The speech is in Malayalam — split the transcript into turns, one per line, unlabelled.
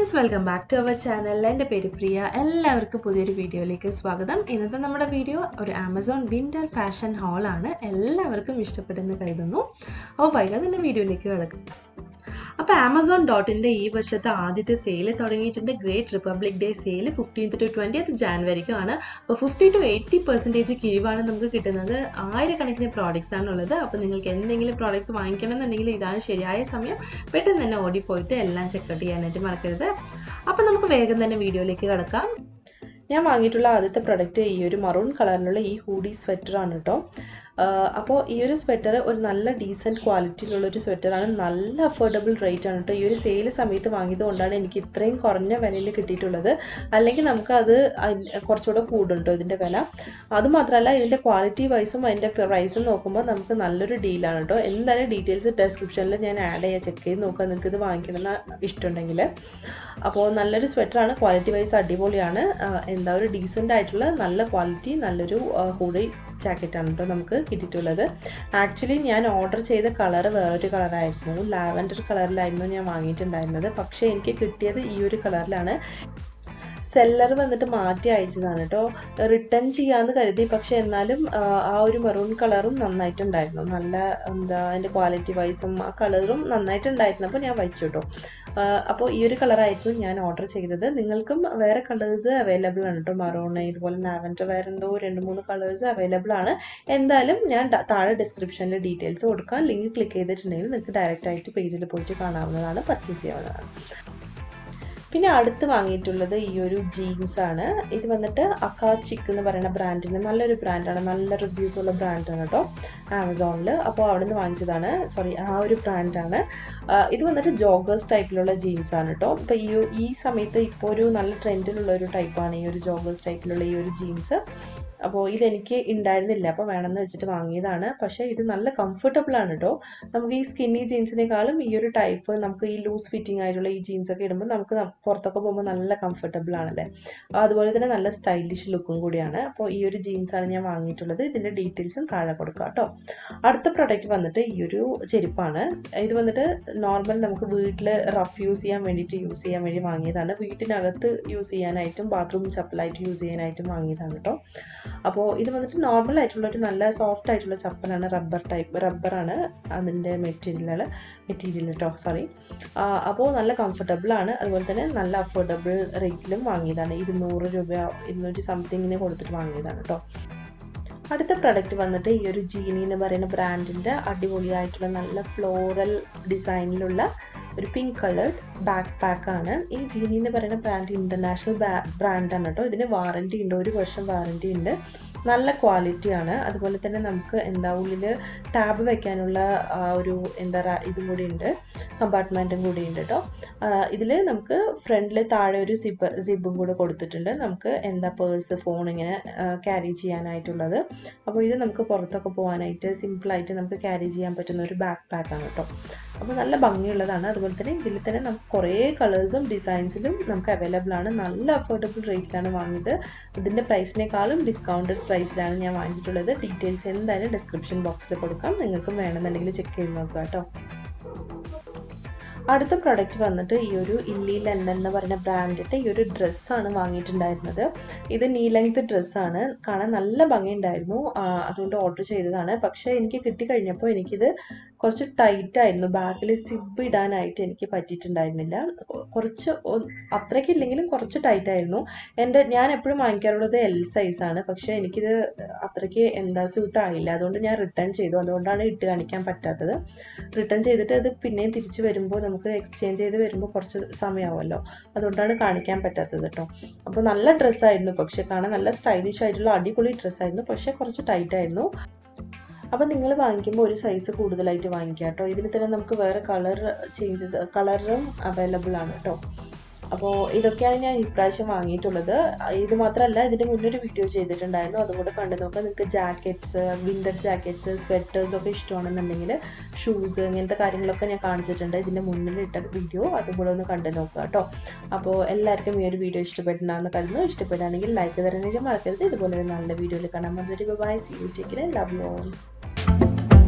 friends welcome back to our channel എൻ്റെ പേര് പ്രിയ എല്ലാവർക്കും പുതിയൊരു വീഡിയോയിലേക്ക് സ്വാഗതം ഇന്നത്തെ നമ്മുടെ വീഡിയോ ഒരു ആമസോൺ വിൻ്റർ ഫാഷൻ ഹാളാണ് എല്ലാവർക്കും ഇഷ്ടപ്പെടുമെന്ന് കരുതുന്നു അപ്പോൾ വൈകാതെ തന്നെ വീഡിയോയിലേക്ക് കിടക്കും അപ്പോൾ ആമസോൺ ഡോട്ടിൻ്റെ ഈ വർഷത്തെ ആദ്യത്തെ സെയിൽ തുടങ്ങിയിട്ടുണ്ട് great republic day sale fifteenth to twentieth ജാനുവരിക്കാണ് അപ്പോൾ ഫിഫ്റ്റി ടു എയ്റ്റി പെർസെൻറ്റേജ് കിഴിവാണ് നമുക്ക് കിട്ടുന്നത് ആയിരക്കണക്കിന് പ്രോഡക്റ്റ്സ് ആണുള്ളത് അപ്പോൾ നിങ്ങൾക്ക് എന്തെങ്കിലും പ്രോഡക്റ്റ്സ് വാങ്ങിക്കണം എന്നുണ്ടെങ്കിൽ ഇതാണ് ശരിയായ സമയം പെട്ടെന്ന് തന്നെ ഓടിപ്പോയിട്ട് എല്ലാം ചെക്കൗട്ട് ചെയ്യാനായിട്ട് മറക്കരുത് അപ്പോൾ നമുക്ക് വേഗം തന്നെ വീഡിയോയിലേക്ക് കിടക്കാം ഞാൻ വാങ്ങിയിട്ടുള്ള ആദ്യത്തെ പ്രൊഡക്റ്റ് ഈ ഒരു മറൂൺ കളറിലുള്ള ഈ ഹൂഡി സ്വെറ്ററാണ് കേട്ടോ അപ്പോൾ ഈ ഒരു സ്വെറ്റർ ഒരു നല്ല ഡീസൻറ്റ് ക്വാളിറ്റിയിലുള്ള ഒരു സ്വെറ്ററാണ് നല്ല അഫോർഡബിൾ റേറ്റ് ആണ് കേട്ടോ ഈ ഒരു സെയിൽ സമയത്ത് വാങ്ങിയത് കൊണ്ടാണ് എനിക്ക് ഇത്രയും കുറഞ്ഞ വിലയിൽ കിട്ടിയിട്ടുള്ളത് അല്ലെങ്കിൽ നമുക്കത് കുറച്ചുകൂടെ കൂടുണ്ടോ ഇതിൻ്റെ വില അതുമാത്രമല്ല ഇതിൻ്റെ ക്വാളിറ്റി വൈസും അതിൻ്റെ പ്രൈസും നോക്കുമ്പോൾ നമുക്ക് നല്ലൊരു ഡീലാണ് കേട്ടോ എന്തായാലും ഡീറ്റെയിൽസ് ഡെസ്ക്രിപ്ഷനിൽ ഞാൻ ആഡ് ചെയ്യാം ചെക്ക് ചെയ്ത് നോക്കുക നിങ്ങൾക്ക് ഇത് വാങ്ങിക്കണമെന്ന് ഇഷ്ടമുണ്ടെങ്കിൽ അപ്പോൾ നല്ലൊരു സ്വെറ്ററാണ് ക്വാളിറ്റി വൈസ് അടിപൊളിയാണ് എന്താ ഒരു ഡീസൻ്റ് ആയിട്ടുള്ള നല്ല ക്വാളിറ്റി നല്ലൊരു ഹൂഡി ജാക്കറ്റാണ് കേട്ടോ നമുക്ക് കിട്ടിയിട്ടുള്ളത് ആക്ച്വലി ഞാൻ ഓർഡർ ചെയ്ത കളർ വേറൊരു കളറായിരുന്നു ലാവൻഡർ കളറിലായിരുന്നു ഞാൻ വാങ്ങിയിട്ടുണ്ടായിരുന്നത് പക്ഷേ എനിക്ക് കിട്ടിയത് ഈ ഒരു കളറിലാണ് സെല്ലർ വന്നിട്ട് മാറ്റി അയച്ചതാണ് കേട്ടോ റിട്ടേൺ ചെയ്യാമെന്ന് കരുതി പക്ഷെ എന്നാലും ആ ഒരു മെറൂൺ കളറും നന്നായിട്ടുണ്ടായിരുന്നു നല്ല എന്താ അതിൻ്റെ ക്വാളിറ്റി വൈസും ആ കളറും നന്നായിട്ടുണ്ടായിരുന്നു അപ്പോൾ ഞാൻ വെച്ചു കേട്ടോ അപ്പോൾ ഈ ഒരു കളറായിരുന്നു ഞാൻ ഓർഡർ ചെയ്തത് നിങ്ങൾക്കും വേറെ കളേഴ്സ് അവൈലബിൾ ആണ് കേട്ടോ മറൂൺ ഇതുപോലെ ലാവൻഡർ വേറെ എന്തോ രണ്ട് മൂന്ന് കളേഴ്സ് അവൈലബിൾ ആണ് എന്തായാലും ഞാൻ താഴെ ഡിസ്ക്രിപ്ഷനിൽ ഡീറ്റെയിൽസ് കൊടുക്കാം ലിങ്ക് ക്ലിക്ക് ചെയ്തിട്ടുണ്ടെങ്കിൽ നിങ്ങൾക്ക് ഡയറക്റ്റ് ആയിട്ട് പേജിൽ പോയിട്ട് കാണാവുന്നതാണ് പർച്ചേസ് ചെയ്യാവുന്നതാണ് പിന്നെ അടുത്ത് വാങ്ങിയിട്ടുള്ളത് ഈ ഒരു ജീൻസ് ആണ് ഇത് വന്നിട്ട് അക്കാച്ചിക്ക് എന്ന് പറയുന്ന ബ്രാൻഡിന് നല്ലൊരു ബ്രാൻഡാണ് നല്ല റിവ്യൂസ് ഉള്ള ബ്രാൻഡാണ് കേട്ടോ ആമസോണിൽ അപ്പോൾ അവിടെ നിന്ന് വാങ്ങിച്ചതാണ് സോറി ആ ഒരു ബ്രാൻഡാണ് ഇത് വന്നിട്ട് ജോഗേഴ്സ് ടൈപ്പിലുള്ള ജീൻസ് ആണ് കേട്ടോ ഇപ്പോൾ ഈ ഈ സമയത്ത് ഇപ്പോൾ ഒരു നല്ല ട്രെൻഡിലുള്ള ഒരു ടൈപ്പാണ് ഈ ഒരു ജോഗേഴ്സ് ടൈപ്പിലുള്ള ഈ ഒരു ജീൻസ് അപ്പോൾ ഇതെനിക്ക് ഉണ്ടായിരുന്നില്ല അപ്പോൾ വേണമെന്ന് വെച്ചിട്ട് വാങ്ങിയതാണ് പക്ഷേ ഇത് നല്ല കംഫർട്ടബിൾ ആണ് കേട്ടോ നമുക്ക് ഈ സ്കിന്നി ജീൻസിനേക്കാളും ഈ ഒരു ടൈപ്പ് നമുക്ക് ഈ ലൂസ് ഫിറ്റിംഗ് ആയിട്ടുള്ള ഈ ജീൻസ് ഒക്കെ ഇടുമ്പോൾ നമുക്ക് പുറത്തൊക്കെ പോകുമ്പോൾ നല്ല കംഫർട്ടബിൾ ആണല്ലേ അതുപോലെ തന്നെ നല്ല സ്റ്റൈലിഷ് ലുക്കും കൂടിയാണ് അപ്പോൾ ഈ ഒരു ജീൻസാണ് ഞാൻ വാങ്ങിയിട്ടുള്ളത് ഇതിൻ്റെ ഡീറ്റെയിൽസും താഴെ കൊടുക്കാം കേട്ടോ അടുത്ത പ്രൊഡക്റ്റ് വന്നിട്ട് ഈ ഒരു ചെരുപ്പാണ് ഇത് വന്നിട്ട് നോർമൽ നമുക്ക് വീട്ടിൽ റഫ് യൂസ് ചെയ്യാൻ വേണ്ടിയിട്ട് യൂസ് ചെയ്യാൻ വേണ്ടി വാങ്ങിയതാണ് വീട്ടിനകത്ത് യൂസ് ചെയ്യാനായിട്ടും ബാത്റൂം ചപ്പലായിട്ട് യൂസ് ചെയ്യാനായിട്ടും വാങ്ങിയതാണ് കേട്ടോ അപ്പോൾ ഇത് വന്നിട്ട് നോർമൽ ആയിട്ടുള്ള ഒരു നല്ല സോഫ്റ്റ് ആയിട്ടുള്ള ചപ്പലാണ് റബ്ബർ ടൈപ്പ് റബ്ബറാണ് അതിൻ്റെ മെറ്റീരിയൽ മെറ്റീരിയൽ കേട്ടോ സോറി അപ്പോൾ നല്ല കംഫർട്ടബിൾ ആണ് അതുപോലെ തന്നെ നല്ല അഫോർഡബിൾ റേറ്റിലും വാങ്ങിയതാണ് ഇരുന്നൂറ് രൂപ ഇരുന്നൂറ്റി സംതിങ്ങിന് കൊടുത്തിട്ട് വാങ്ങിയതാണ് കേട്ടോ അടുത്ത പ്രൊഡക്റ്റ് വന്നിട്ട് ഈ ഒരു ജീനി എന്ന് പറയുന്ന ബ്രാൻഡിൻ്റെ അടിപൊളിയായിട്ടുള്ള നല്ല ഫ്ലോറൽ ഡിസൈനിലുള്ള ഒരു പിങ്ക് കളേർഡ് ബാക്ക് പാക്കാണ് ഈ ജീനി എന്ന് പറയുന്ന ബ്രാൻഡ് ഇൻ്റർനാഷണൽ ബ്രാൻഡാണ് കേട്ടോ ഇതിന് വാറൻറ്റി ഉണ്ട് ഒരു വർഷം വാറൻറ്റി ഉണ്ട് നല്ല ക്വാളിറ്റിയാണ് അതുപോലെ തന്നെ നമുക്ക് എന്താ ഉള്ളിൽ ടാബ് വെക്കാനുള്ള ഒരു എന്താ ഇതും കൂടി ഉണ്ട് കമ്പാർട്ട്മെൻറ്റും കൂടി ഉണ്ട് കേട്ടോ ഇതിൽ നമുക്ക് ഫ്രണ്ടിൽ താഴെ ഒരു സിബ് സിബും കൂടെ കൊടുത്തിട്ടുണ്ട് നമുക്ക് എന്താ പേഴ്സ് ഫോൺ ഇങ്ങനെ ക്യാരി ചെയ്യാനായിട്ടുള്ളത് അപ്പോൾ ഇത് നമുക്ക് പുറത്തൊക്കെ പോകാനായിട്ട് സിമ്പിളായിട്ട് നമുക്ക് ക്യാരി ചെയ്യാൻ പറ്റുന്ന ഒരു ബാക്ക് പാക്കാണ് കേട്ടോ അപ്പോൾ നല്ല ഭംഗിയുള്ളതാണ് അതുപോലെ തന്നെ ഇതിൽ തന്നെ നമുക്ക് കുറേ കളേഴ്സും ഡിസൈൻസിലും നമുക്ക് അവൈലബിൾ ആണ് നല്ല അഫോർഡബിൾ റേറ്റിലാണ് വാങ്ങിയത് ഇതിൻ്റെ പ്രൈസിനേക്കാളും ഡിസ്കൗണ്ടഡ് പ്രൈസിലാണ് ഞാൻ വാങ്ങിച്ചിട്ടുള്ളത് ഡീറ്റെയിൽസ് എന്തായാലും ഡിസ്ക്രിപ്ഷൻ ബോക്സിൽ കൊടുക്കാം നിങ്ങൾക്കും വേണമെന്നുണ്ടെങ്കിൽ ചെക്ക് ചെയ്ത് നോക്കുക കേട്ടോ അടുത്ത പ്രൊഡക്റ്റ് വന്നിട്ട് ഈ ഒരു ഇല്ലി ലണ്ടൻ എന്ന് പറയുന്ന ബ്രാൻഡിൻ്റെ ഈ ഒരു ഡ്രസ്സാണ് വാങ്ങിയിട്ടുണ്ടായിരുന്നത് ഇത് നീ ലെങ്ത് ഡ്രസ്സാണ് കാണാൻ നല്ല ഭംഗിയുണ്ടായിരുന്നു അതുകൊണ്ട് ഓർഡർ ചെയ്തതാണ് പക്ഷേ എനിക്ക് കിട്ടിക്കഴിഞ്ഞപ്പോൾ എനിക്കിത് കുറച്ച് ടൈറ്റ് ആയിരുന്നു ബാക്കിൽ സിബ് ഇടാനായിട്ട് എനിക്ക് പറ്റിയിട്ടുണ്ടായിരുന്നില്ല കുറച്ച് അത്രയ്ക്കില്ലെങ്കിലും കുറച്ച് ടൈറ്റ് ആയിരുന്നു എൻ്റെ ഞാൻ എപ്പോഴും വാങ്ങിക്കാറുള്ളത് എൽ സൈസാണ് പക്ഷേ എനിക്കിത് അത്രയ്ക്ക് എന്താ സ്യൂട്ട് ആയില്ല അതുകൊണ്ട് ഞാൻ റിട്ടേൺ ചെയ്തു അതുകൊണ്ടാണ് ഇട്ട് കാണിക്കാൻ പറ്റാത്തത് റിട്ടേൺ ചെയ്തിട്ട് അത് പിന്നെയും തിരിച്ച് വരുമ്പോൾ നമുക്ക് എക്സ്ചേഞ്ച് ചെയ്ത് വരുമ്പോൾ കുറച്ച് സമയമാവുമല്ലോ അതുകൊണ്ടാണ് കാണിക്കാൻ പറ്റാത്തത് കേട്ടോ അപ്പോൾ നല്ല ഡ്രസ്സായിരുന്നു പക്ഷേ കാണാൻ നല്ല സ്റ്റൈലിഷ് ആയിട്ടുള്ള അടിപൊളി ഡ്രസ്സായിരുന്നു പക്ഷേ കുറച്ച് ടൈറ്റ് ആയിരുന്നു അപ്പോൾ നിങ്ങൾ വാങ്ങിക്കുമ്പോൾ ഒരു സൈസ് കൂടുതലായിട്ട് വാങ്ങിക്കുക കേട്ടോ ഇതിൽ തന്നെ നമുക്ക് വേറെ കളർ ചേഞ്ചസ് കളറും അവൈലബിൾ ആണ് കേട്ടോ അപ്പോൾ ഇതൊക്കെയാണ് ഞാൻ ഇപ്രാവശ്യം വാങ്ങിയിട്ടുള്ളത് ഇത് മാത്രമല്ല ഇതിൻ്റെ മുന്നൊരു വീഡിയോ ചെയ്തിട്ടുണ്ടായിരുന്നു അതും കൂടെ കണ്ടു നോക്കാം നിങ്ങൾക്ക് ജാക്കറ്റ്സ് വിൻ്റർ ജാക്കറ്റ്സ് സ്വെറ്റേഴ്സ് ഒക്കെ ഇഷ്ടമാണെന്നുണ്ടെങ്കിൽ ഷൂസ് ഇങ്ങനത്തെ കാര്യങ്ങളൊക്കെ ഞാൻ കാണിച്ചിട്ടുണ്ട് ഇതിൻ്റെ മുന്നിൽ ഇട്ട വീഡിയോ അതും കൂടെ ഒന്ന് കണ്ടു നോക്കുക കേട്ടോ അപ്പോൾ എല്ലാവർക്കും ഈ ഒരു വീഡിയോ ഇഷ്ടപ്പെട്ടിട്ടുണ്ടെന്ന് കരുതുന്നു ഇഷ്ടപ്പെടുകയാണെങ്കിൽ ലൈക്ക് തരാനായിട്ട് മറക്കരുത് ഇതുപോലെ ഒരു നല്ല വീഡിയോയിൽ കാണാൻ മതി ബൈ സി യു ടേക്കിന് ലവ് യു ഓൾ